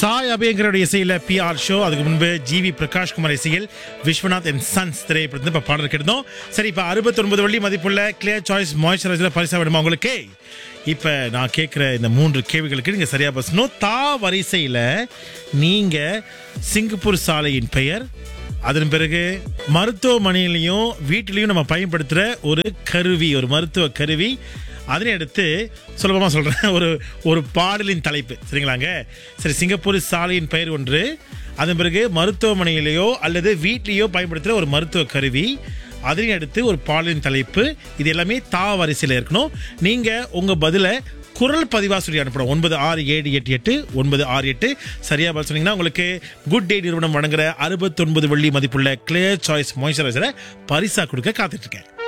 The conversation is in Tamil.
சாய் அபயங்கரோட இசையில பி ஆர் ஷோ அதுக்கு முன்பு ஜிவி பிரகாஷ் குமார் இசையில் விஸ்வநாத் அண்ட் சன்ஸ் திரைப்படத்தில் இப்போ பாடல் கேட்டோம் சரி இப்போ அறுபத்தொன்பது வள்ளி மதிப்புள்ள கிளியர் சாய்ஸ் மாய்ஸ்சரைசர் பரிசா வேணுமா உங்களுக்கு இப்போ நான் கேட்குற இந்த மூன்று கேள்விகளுக்கு நீங்கள் சரியாக பேசணும் தா வரிசையில் நீங்கள் சிங்கப்பூர் சாலையின் பெயர் அதன் பிறகு மருத்துவமனையிலையும் வீட்டிலையும் நம்ம பயன்படுத்துகிற ஒரு கருவி ஒரு மருத்துவ கருவி அதனை அடுத்து சுலபமாக சொல்கிறேன் ஒரு ஒரு பாடலின் தலைப்பு சரிங்களாங்க சரி சிங்கப்பூர் சாலையின் பெயர் ஒன்று அதன் பிறகு மருத்துவமனையிலேயோ அல்லது வீட்லேயோ பயன்படுத்துகிற ஒரு மருத்துவ கருவி அதனை அடுத்து ஒரு பாடலின் தலைப்பு இது எல்லாமே தா வரிசையில் இருக்கணும் நீங்கள் உங்கள் பதிலை குரல் பதிவா சொல்லி அனுப்பணும் ஒன்பது ஆறு ஏழு எட்டு எட்டு ஒன்பது ஆறு எட்டு சரியா பதில் சொன்னீங்கன்னா உங்களுக்கு குட் டே நிறுவனம் வழங்குற அறுபத்தொன்பது வெள்ளி மதிப்புள்ள கிளியர் சாய்ஸ் மாய்ஸ்சரைசரை பரிசா கொடுக்க காத்துட்டு இருக்கேன்